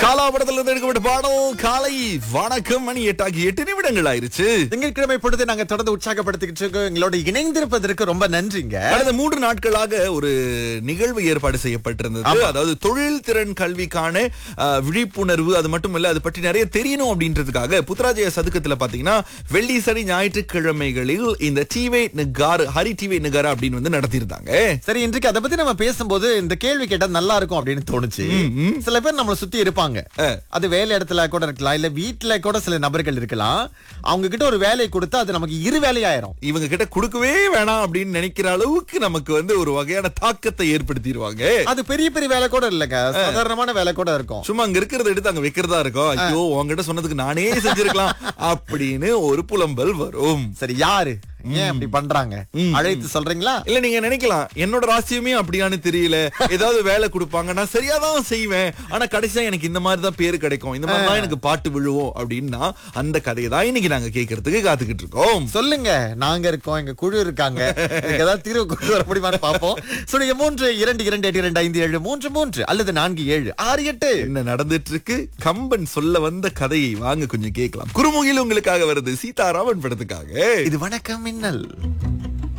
காலாபடத்துல இருந்து எடுக்கப்பட்ட பாடல் காலை வணக்கம் மணி எட்டாகி எட்டு நிமிடங்கள் ஆயிருச்சு திங்கட்கிழமை பொழுது நாங்க தொடர்ந்து உற்சாகப்படுத்திக்கிட்டு இருக்கோம் எங்களோட இணைந்திருப்பதற்கு ரொம்ப நன்றிங்க கடந்த மூன்று நாட்களாக ஒரு நிகழ்வு ஏற்பாடு செய்யப்பட்டிருந்தது அதாவது தொழில் திறன் கல்விக்கான அஹ், விழிப்புணர்வு அது மட்டும் இல்ல அது பற்றி நிறைய தெரியணும் அப்படின்றதுக்காக புத்ராஜய சதுக்கத்துல பாத்தீங்கன்னா வெள்ளி சனி ஞாயிற்றுக்கிழமைகளில் இந்த டிவே நிகார் ஹரி டிவே நிகார் அப்படின்னு வந்து நடத்தியிருந்தாங்க சரி இன்றைக்கு அதை பத்தி நம்ம பேசும்போது இந்த கேள்வி கேட்டா நல்லா இருக்கும் அப்படின்னு தோணுச்சு சில பேர் நம்மள சுத்தி இருப்பாங்க அது வேலை இடத்துல கூட இருக்கலாம் இல்ல வீட்டுல கூட சில நபர்கள் இருக்கலாம் அவங்க கிட்ட ஒரு வேலையை கொடுத்தா அது நமக்கு இரு வேலையாயிரும் இவங்க கிட்ட கொடுக்கவே வேணாம் அப்படின்னு நினைக்கிற அளவுக்கு நமக்கு வந்து ஒரு வகையான தாக்கத்தை ஏற்படுத்திடுவாங்க அது பெரிய பெரிய வேலை கூட இல்லங்க சாதாரணமான வேலை கூட இருக்கும் சும்மா அங்க இருக்கிறத எடுத்து அங்க வைக்கிறதா இருக்கும் ஐயோ உங்ககிட்ட சொன்னதுக்கு நானே செஞ்சிருக்கலாம் அப்படின்னு ஒரு புலம்பல் வரும் சரி யாரு ஏன் அப்படி பண்றாங்க அழைத்து சொல்றீங்களா இல்ல நீங்க நினைக்கலாம் என்னோட ராசியமே அப்படியான்னு தெரியல ஏதாவது வேலை கொடுப்பாங்க நான் சரியா தான் செய்வேன் ஆனா கடைசியா எனக்கு இந்த மாதிரி தான் பேரு கிடைக்கும் இந்த மாதிரி தான் எனக்கு பாட்டு விழுவோம் அப்படின்னா அந்த கதையை தான் இன்னைக்கு நாங்க கேட்கறதுக்கு காத்துக்கிட்டு இருக்கோம் சொல்லுங்க நாங்க இருக்கோம் எங்க குழு இருக்காங்க இதுக்கு ஏதாவது தீர்வு கொண்டு வர முடியுமான்னு பாப்போம் சொல்லுங்க மூன்று இரண்டு இரண்டு எட்டு இரண்டு ஐந்து ஏழு மூன்று மூன்று அல்லது நான்கு ஏழு ஆறு எட்டு என்ன நடந்துட்டு இருக்கு கம்பன் சொல்ல வந்த கதையை வாங்க கொஞ்சம் கேட்கலாம் குறுமுகில் உங்களுக்காக வருது சீதாராமன் படத்துக்காக இது வணக்கம் மின்னல்